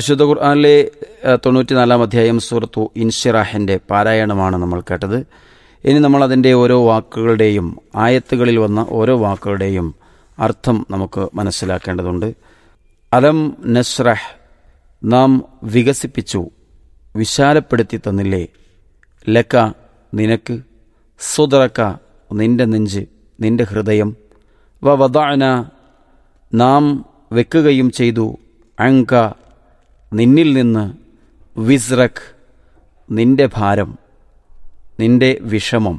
വിശുദ്ധ ഖുർആാനിലെ തൊണ്ണൂറ്റിനാലാം അധ്യായം സൂറത്തു ഇൻഷിറാഹിൻ്റെ പാരായണമാണ് നമ്മൾ കേട്ടത് ഇനി നമ്മൾ അതിൻ്റെ ഓരോ വാക്കുകളുടെയും ആയത്തുകളിൽ വന്ന ഓരോ വാക്കുകളുടെയും അർത്ഥം നമുക്ക് മനസ്സിലാക്കേണ്ടതുണ്ട് അലം നസ്രഹ് നാം വികസിപ്പിച്ചു വിശാലപ്പെടുത്തി തന്നില്ലേ ലക്ക നിനക്ക് സുതറക്ക നിന്റെ നെഞ്ച് നിന്റെ ഹൃദയം വ വദാന നാം വെക്കുകയും ചെയ്തു അങ്ക നിന്നിൽ നിന്ന് വിസ്രഖ് നിന്റെ ഭാരം നിന്റെ വിഷമം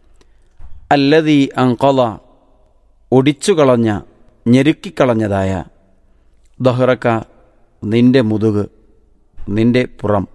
അല്ലതീ അങ്കൊല ഒടിച്ചുകളഞ്ഞ ഞെരുക്കിക്കളഞ്ഞതായ ദഹ്റക്ക നിന്റെ മുതുക് നിന്റെ പുറം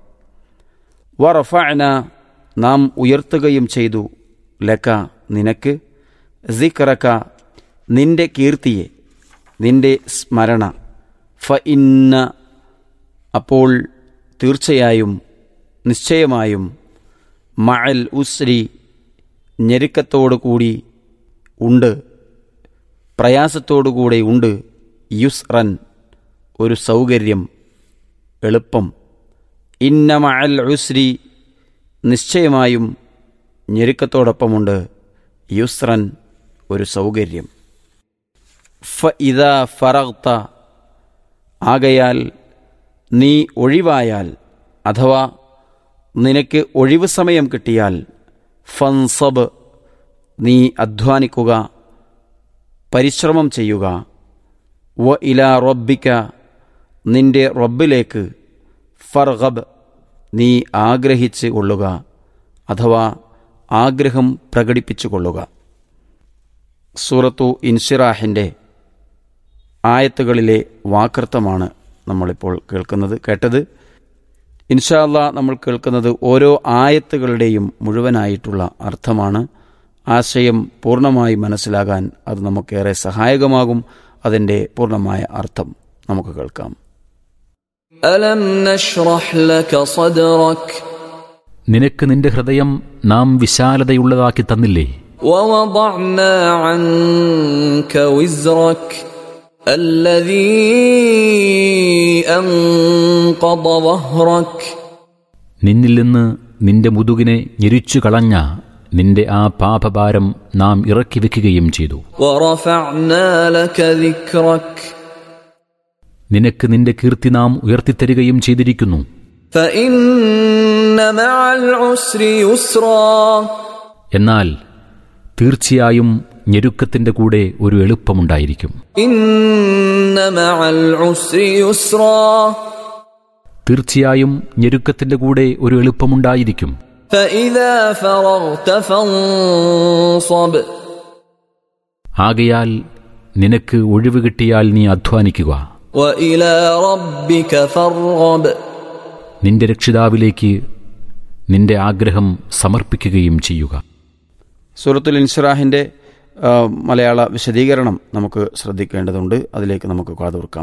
വറഫഅന നാം ഉയർത്തുകയും ചെയ്തു ലക്ക നിനക്ക് സിക്റക്ക നിന്റെ കീർത്തിയെ നിന്റെ സ്മരണ ഫ ഇന്ന അപ്പോൾ തീർച്ചയായും നിശ്ചയമായും മഅൽ ഉസ്രി ഞെരുക്കത്തോടു കൂടി ഉണ്ട് പ്രയാസത്തോടുകൂടെ ഉണ്ട് യുസ്റൻ ഒരു സൗകര്യം എളുപ്പം ഇന്ന മഅൽ ഉസ്രി നിശ്ചയമായും ഞെരുക്കത്തോടൊപ്പമുണ്ട് യുസ്റൻ ഒരു സൗകര്യം ഫ ഇത ഫറഗ്ത ആകയാൽ നീ ഒഴിവായാൽ അഥവാ നിനക്ക് ഒഴിവ് സമയം കിട്ടിയാൽ ഫൻസബ് നീ അധ്വാനിക്കുക പരിശ്രമം ചെയ്യുക വ ഇല റബ്ബിക്ക നിന്റെ റബ്ബിലേക്ക് ഫർഗബ് നീ ആഗ്രഹിച്ച് കൊള്ളുക അഥവാ ആഗ്രഹം പ്രകടിപ്പിച്ചു കൊള്ളുക സൂറത്തു ഇൻഷിറാഹിൻ്റെ ആയത്തുകളിലെ വാക്കർത്ഥമാണ് നമ്മളിപ്പോൾ കേൾക്കുന്നത് കേട്ടത് ഇൻഷാല്ല നമ്മൾ കേൾക്കുന്നത് ഓരോ ആയത്തുകളുടെയും മുഴുവനായിട്ടുള്ള അർത്ഥമാണ് ആശയം പൂർണ്ണമായി മനസ്സിലാകാൻ അത് നമുക്കേറെ സഹായകമാകും അതിൻ്റെ പൂർണ്ണമായ അർത്ഥം നമുക്ക് കേൾക്കാം ألم نشرح لك صدرك നിനക്ക് നിന്റെ ഹൃദയം നാം വിശാലതയുള്ളതാക്കി തന്നില്ലേ ووضعنا عنك وزرك الذي أنقض ظهرك നിന്നിൽ നിന്ന് നിന്റെ മുതുകിനെ ഞെരിച്ചു കളഞ്ഞ നിന്റെ ആ പാപഭാരം നാം ഇറക്കി വെക്കുകയും ചെയ്തു ورفعنا لك ذكرك നിനക്ക് നിന്റെ കീർത്തി നാം ഉയർത്തിത്തരികയും ചെയ്തിരിക്കുന്നു فإن مع العسر يسرا എന്നാൽ തീർച്ചയായും ഞെരുക്കത്തിന്റെ കൂടെ ഒരു എളുപ്പമുണ്ടായിരിക്കും إن مع العسر يسرا തീർച്ചയായും ഞെരുക്കത്തിന്റെ കൂടെ ഒരു എളുപ്പമുണ്ടായിരിക്കും فإذا فرغت فانصب ആകയാൽ നിനക്ക് ഒഴിവ് കിട്ടിയാൽ നീ അധ്വാനിക്കുക وإلى ربك فارغب നിന്റെ രക്ഷിതാവിലേക്ക് നിന്റെ ആഗ്രഹം സമർപ്പിക്കുകയും ചെയ്യുക സൂറത്തുൽ ഇൻഷിറാഹിൻ്റെ ആ, മലയാള വിശദീകരണം നമുക്ക് ശ്രദ്ധിക്കേണ്ടതുണ്ട് അതിലേക്ക് നമുക്ക് കാതോർക്കാം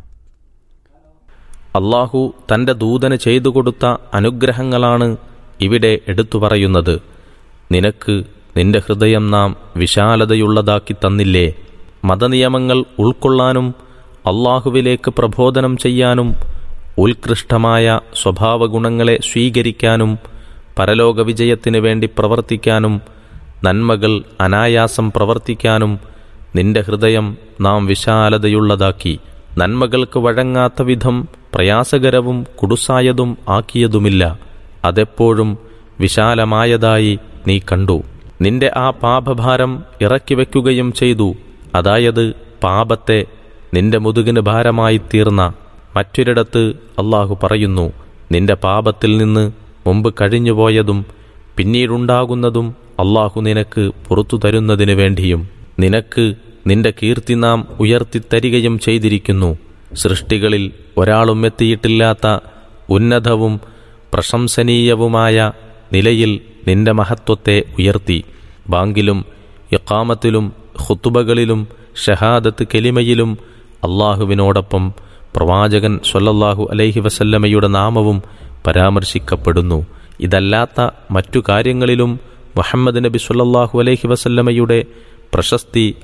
അള്ളാഹു തന്റെ ദൂതന് ചെയ്തു കൊടുത്ത അനുഗ്രഹങ്ങളാണ് ഇവിടെ എടുത്തു പറയുന്നത് നിനക്ക് നിന്റെ ഹൃദയം നാം വിശാലതയുള്ളതാക്കി തന്നില്ലേ മതനിയമങ്ങൾ ഉൾക്കൊള്ളാനും അള്ളാഹുവിലേക്ക് പ്രബോധനം ചെയ്യാനും ഉത്കൃഷ്ടമായ സ്വഭാവഗുണങ്ങളെ സ്വീകരിക്കാനും പരലോക വിജയത്തിന് വേണ്ടി പ്രവർത്തിക്കാനും നന്മകൾ അനായാസം പ്രവർത്തിക്കാനും നിന്റെ ഹൃദയം നാം വിശാലതയുള്ളതാക്കി നന്മകൾക്ക് വഴങ്ങാത്ത വിധം പ്രയാസകരവും കുടുസായതും ആക്കിയതുമില്ല അതെപ്പോഴും വിശാലമായതായി നീ കണ്ടു നിന്റെ ആ പാപഭാരം ഇറക്കി വയ്ക്കുകയും ചെയ്തു അതായത് പാപത്തെ നിന്റെ മുതുകിന് ഭാരമായി തീർന്ന മറ്റൊരിടത്ത് അള്ളാഹു പറയുന്നു നിന്റെ പാപത്തിൽ നിന്ന് മുമ്പ് കഴിഞ്ഞുപോയതും പിന്നീടുണ്ടാകുന്നതും അള്ളാഹു നിനക്ക് പുറത്തു തരുന്നതിനു വേണ്ടിയും നിനക്ക് നിന്റെ കീർത്തി നാം ഉയർത്തിത്തരികയും ചെയ്തിരിക്കുന്നു സൃഷ്ടികളിൽ ഒരാളും എത്തിയിട്ടില്ലാത്ത ഉന്നതവും പ്രശംസനീയവുമായ നിലയിൽ നിന്റെ മഹത്വത്തെ ഉയർത്തി ബാങ്കിലും ഇക്കാമത്തിലും ഖുത്തുബകളിലും ഷഹാദത്ത് കെലിമയിലും അള്ളാഹുവിനോടൊപ്പം പ്രവാചകൻ സ്വല്ലല്ലാഹു അലൈഹി വസല്ലമയുടെ നാമവും പരാമർശിക്കപ്പെടുന്നു ഇതല്ലാത്ത മറ്റു കാര്യങ്ങളിലും മുഹമ്മദ് നബി സ്വല്ലല്ലാഹു അലൈഹി വസല്ലമയുടെ പ്രശസ്തി